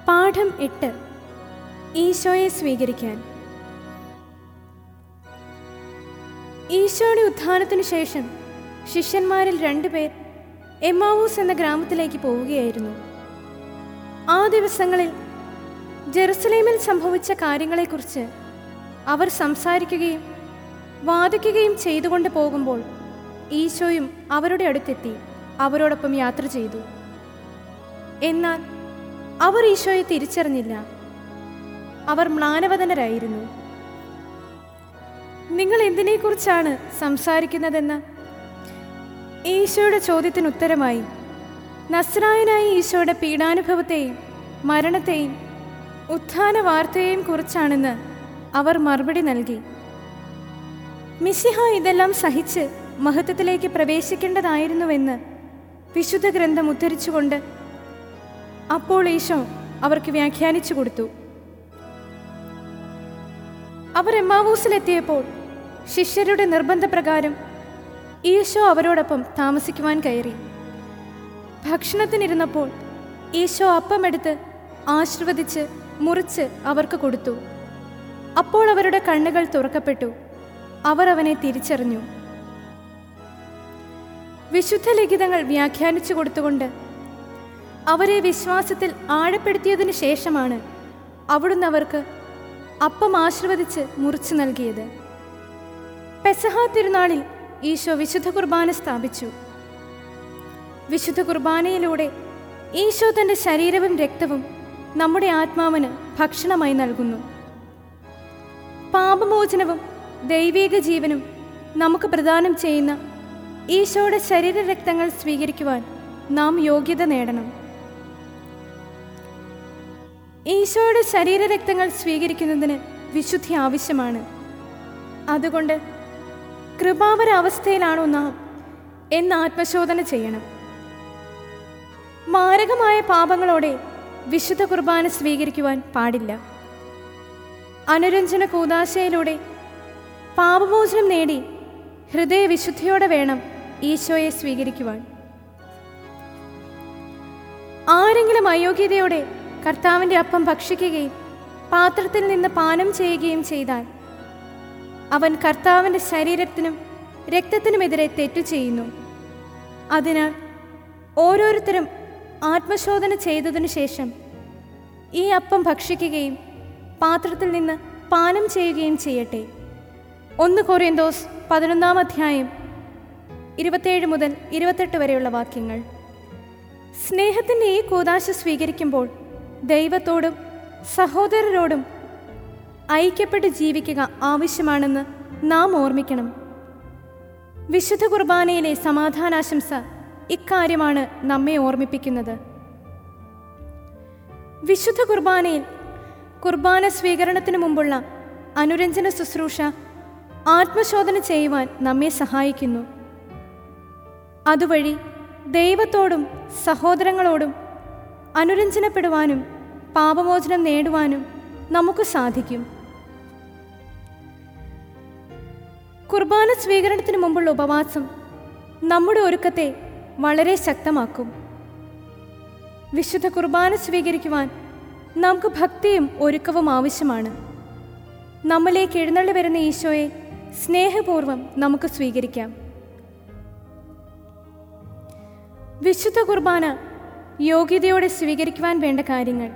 പാഠം എട്ട് ഈശോയെ സ്വീകരിക്കാൻ ഈശോയുടെ ഉത്ഥാനത്തിനു ശേഷം ശിഷ്യന്മാരിൽ രണ്ടുപേർ എമ്മാവൂസ് എന്ന ഗ്രാമത്തിലേക്ക് പോവുകയായിരുന്നു ആ ദിവസങ്ങളിൽ ജെറുസലേമിൽ സംഭവിച്ച കാര്യങ്ങളെക്കുറിച്ച് അവർ സംസാരിക്കുകയും വാദിക്കുകയും ചെയ്തുകൊണ്ട് പോകുമ്പോൾ ഈശോയും അവരുടെ അടുത്തെത്തി അവരോടൊപ്പം യാത്ര ചെയ്തു എന്നാൽ അവർ ഈശോയെ തിരിച്ചറിഞ്ഞില്ല അവർ മ്ലാനവദനരായിരുന്നു നിങ്ങൾ എന്തിനെക്കുറിച്ചാണ് സംസാരിക്കുന്നതെന്ന് ഈശോയുടെ ചോദ്യത്തിന് ഉത്തരമായി നസ്രായനായ ഈശോയുടെ പീഡാനുഭവത്തെയും മരണത്തെയും ഉത്ഥാന വാർത്തയെയും കുറിച്ചാണെന്ന് അവർ മറുപടി നൽകി മിശിഹ ഇതെല്ലാം സഹിച്ച് മഹത്വത്തിലേക്ക് പ്രവേശിക്കേണ്ടതായിരുന്നുവെന്ന് വിശുദ്ധ ഗ്രന്ഥം ഉദ്ധരിച്ചുകൊണ്ട് അപ്പോൾ ഈശോ അവർക്ക് വ്യാഖ്യാനിച്ചു കൊടുത്തു അവർ എമ്മാവൂസിലെത്തിയപ്പോൾ ശിഷ്യരുടെ നിർബന്ധപ്രകാരം ഈശോ അവരോടൊപ്പം താമസിക്കുവാൻ കയറി ഭക്ഷണത്തിനിരുന്നപ്പോൾ ഈശോ അപ്പമെടുത്ത് ആശീർവദിച്ച് മുറിച്ച് അവർക്ക് കൊടുത്തു അപ്പോൾ അവരുടെ കണ്ണുകൾ തുറക്കപ്പെട്ടു അവർ അവനെ തിരിച്ചറിഞ്ഞു വിശുദ്ധ ലിഖിതങ്ങൾ വ്യാഖ്യാനിച്ചു കൊടുത്തുകൊണ്ട് അവരെ വിശ്വാസത്തിൽ ആഴപ്പെടുത്തിയതിനു ശേഷമാണ് അവിടുന്ന് അവർക്ക് അപ്പം ആശീർവദിച്ച് മുറിച്ചു നൽകിയത് പെസഹ തിരുനാളിൽ ഈശോ വിശുദ്ധ കുർബാന സ്ഥാപിച്ചു വിശുദ്ധ കുർബാനയിലൂടെ ഈശോ തൻ്റെ ശരീരവും രക്തവും നമ്മുടെ ആത്മാവിന് ഭക്ഷണമായി നൽകുന്നു പാപമോചനവും ദൈവിക ജീവനും നമുക്ക് പ്രദാനം ചെയ്യുന്ന ഈശോയുടെ ശരീരരക്തങ്ങൾ സ്വീകരിക്കുവാൻ നാം യോഗ്യത നേടണം ഈശോയുടെ ശരീരരക്തങ്ങൾ സ്വീകരിക്കുന്നതിന് വിശുദ്ധി ആവശ്യമാണ് അതുകൊണ്ട് കൃപാവര അവസ്ഥയിലാണോ നാം എന്ന് ആത്മശോധന ചെയ്യണം മാരകമായ പാപങ്ങളോടെ വിശുദ്ധ കുർബാന സ്വീകരിക്കുവാൻ പാടില്ല അനുരഞ്ജന കൂതാശയിലൂടെ പാപമോചനം നേടി ഹൃദയവിശുദ്ധിയോടെ വേണം ഈശോയെ സ്വീകരിക്കുവാൻ ആരെങ്കിലും അയോഗ്യതയോടെ കർത്താവിൻ്റെ അപ്പം ഭക്ഷിക്കുകയും പാത്രത്തിൽ നിന്ന് പാനം ചെയ്യുകയും ചെയ്താൽ അവൻ കർത്താവിൻ്റെ ശരീരത്തിനും രക്തത്തിനുമെതിരെ തെറ്റു ചെയ്യുന്നു അതിനാൽ ഓരോരുത്തരും ആത്മശോധന ചെയ്തതിനു ശേഷം ഈ അപ്പം ഭക്ഷിക്കുകയും പാത്രത്തിൽ നിന്ന് പാനം ചെയ്യുകയും ചെയ്യട്ടെ ഒന്ന് കൊറിയന്തോസ് പതിനൊന്നാം അധ്യായം ഇരുപത്തേഴ് മുതൽ ഇരുപത്തെട്ട് വരെയുള്ള വാക്യങ്ങൾ സ്നേഹത്തിൻ്റെ ഈ കൂതാശ സ്വീകരിക്കുമ്പോൾ ദൈവത്തോടും സഹോദരരോടും ഐക്യപ്പെട്ട് ജീവിക്കുക ആവശ്യമാണെന്ന് നാം ഓർമ്മിക്കണം വിശുദ്ധ കുർബാനയിലെ സമാധാനാശംസ ഇക്കാര്യമാണ് നമ്മെ ഓർമ്മിപ്പിക്കുന്നത് വിശുദ്ധ കുർബാനയിൽ കുർബാന സ്വീകരണത്തിനു മുമ്പുള്ള അനുരഞ്ജന ശുശ്രൂഷ ആത്മശോധന ചെയ്യുവാൻ നമ്മെ സഹായിക്കുന്നു അതുവഴി ദൈവത്തോടും സഹോദരങ്ങളോടും അനുരഞ്ജനപ്പെടുവാനും പാപമോചനം നേടുവാനും നമുക്ക് സാധിക്കും കുർബാന സ്വീകരണത്തിന് മുമ്പുള്ള ഉപവാസം നമ്മുടെ ഒരുക്കത്തെ വളരെ ശക്തമാക്കും വിശുദ്ധ കുർബാന സ്വീകരിക്കുവാൻ നമുക്ക് ഭക്തിയും ഒരുക്കവും ആവശ്യമാണ് നമ്മിലേക്ക് എഴുന്നള്ളി വരുന്ന ഈശോയെ സ്നേഹപൂർവ്വം നമുക്ക് സ്വീകരിക്കാം വിശുദ്ധ കുർബാന യോഗ്യതയോടെ സ്വീകരിക്കുവാൻ വേണ്ട കാര്യങ്ങൾ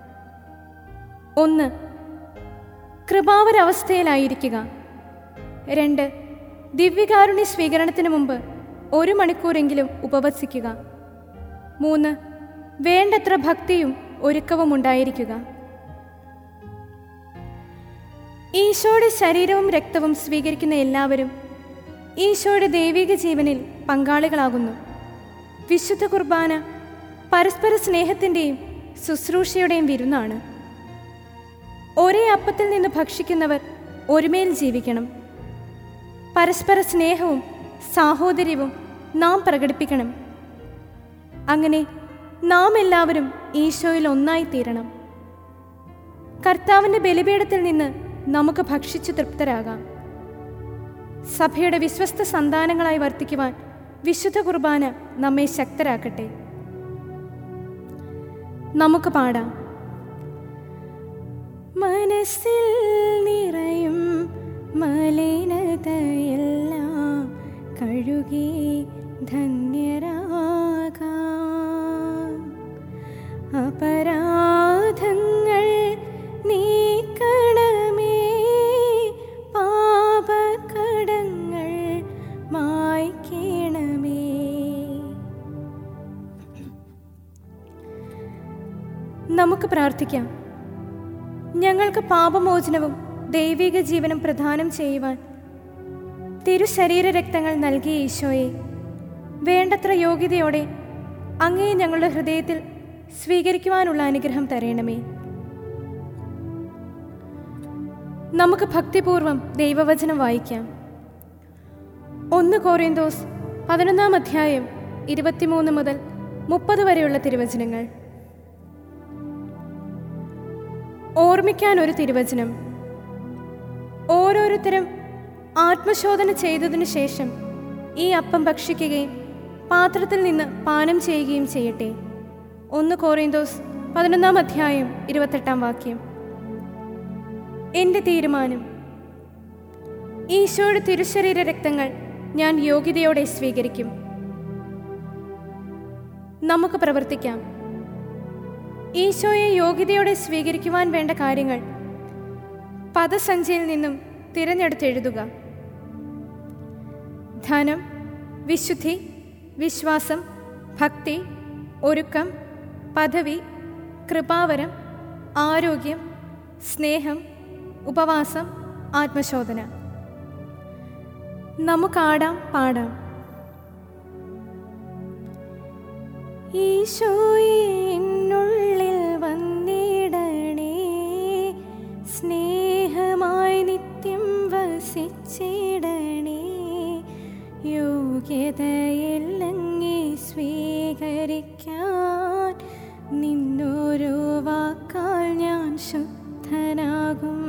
ഒന്ന് കൃപാവരവസ്ഥയിലായിരിക്കുക രണ്ട് ദിവ്യകാരുണ്യ സ്വീകരണത്തിന് മുമ്പ് ഒരു മണിക്കൂറെങ്കിലും ഉപവസിക്കുക മൂന്ന് വേണ്ടത്ര ഭക്തിയും ഒരുക്കവും ഉണ്ടായിരിക്കുക ഈശോയുടെ ശരീരവും രക്തവും സ്വീകരിക്കുന്ന എല്ലാവരും ഈശോയുടെ ദൈവിക ജീവനിൽ പങ്കാളികളാകുന്നു വിശുദ്ധ കുർബാന പരസ്പര സ്നേഹത്തിൻ്റെയും ശുശ്രൂഷയുടെയും വിരുന്നാണ് ഒരേ അപ്പത്തിൽ നിന്ന് ഭക്ഷിക്കുന്നവർ ഒരുമയിൽ ജീവിക്കണം പരസ്പര സ്നേഹവും സാഹോദര്യവും നാം പ്രകടിപ്പിക്കണം അങ്ങനെ നാം എല്ലാവരും ഈശോയിൽ ഒന്നായി തീരണം കർത്താവിൻ്റെ ബലിപീഠത്തിൽ നിന്ന് നമുക്ക് ഭക്ഷിച്ചു തൃപ്തരാകാം സഭയുടെ വിശ്വസ്ത സന്താനങ്ങളായി വർത്തിക്കുവാൻ വിശുദ്ധ കുർബാന നമ്മെ ശക്തരാക്കട്ടെ നമുക്ക് പാടാം മനസ്സിൽ നിറയും മലിനതയെല്ലാം കഴുകി ധന്യരാകാം അപരാധങ്ങൾ നീക്കണമേ പാപകടങ്ങൾ മായ്ക്കണമേ നമുക്ക് പ്രാർത്ഥിക്കാം ഞങ്ങൾക്ക് പാപമോചനവും ദൈവിക ജീവനും പ്രദാനം ചെയ്യുവാൻ തിരുശരീര രക്തങ്ങൾ നൽകിയ ഈശോയെ വേണ്ടത്ര യോഗ്യതയോടെ അങ്ങേ ഞങ്ങളുടെ ഹൃദയത്തിൽ സ്വീകരിക്കുവാനുള്ള അനുഗ്രഹം തരയണമേ നമുക്ക് ഭക്തിപൂർവം ദൈവവചനം വായിക്കാം ഒന്ന് കോറിയന്തോസ് പതിനൊന്നാം അധ്യായം ഇരുപത്തിമൂന്ന് മുതൽ മുപ്പത് വരെയുള്ള തിരുവചനങ്ങൾ ഓർമ്മിക്കാൻ ഒരു തിരുവചനം ഓരോരുത്തരും ആത്മശോധന ചെയ്തതിനു ശേഷം ഈ അപ്പം ഭക്ഷിക്കുകയും പാത്രത്തിൽ നിന്ന് പാനം ചെയ്യുകയും ചെയ്യട്ടെ ഒന്ന് കോറിന്തോസ് പതിനൊന്നാം അധ്യായം ഇരുപത്തെട്ടാം വാക്യം എൻ്റെ തീരുമാനം ഈശോയുടെ തിരുശരീര രക്തങ്ങൾ ഞാൻ യോഗ്യതയോടെ സ്വീകരിക്കും നമുക്ക് പ്രവർത്തിക്കാം ഈശോയെ യോഗ്യതയോടെ സ്വീകരിക്കുവാൻ വേണ്ട കാര്യങ്ങൾ പദസഞ്ചിയിൽ നിന്നും തിരഞ്ഞെടുത്തെഴുതുക ധനം വിശുദ്ധി വിശ്വാസം ഭക്തി ഒരുക്കം പദവി കൃപാവരം ആരോഗ്യം സ്നേഹം ഉപവാസം ആത്മശോധന നമുക്കാടാം പാടാം ഈശോയെ എന്നുള്ളിൽ വന്നിടണേ സ്നേഹമായി നിത്യം വസിച്ചിടണേ യോഗ്യതയില്ലങ്ങി സ്വീകരിക്കാൻ നിന്നൊരു വാക്കാൽ ഞാൻ ശുദ്ധനാകും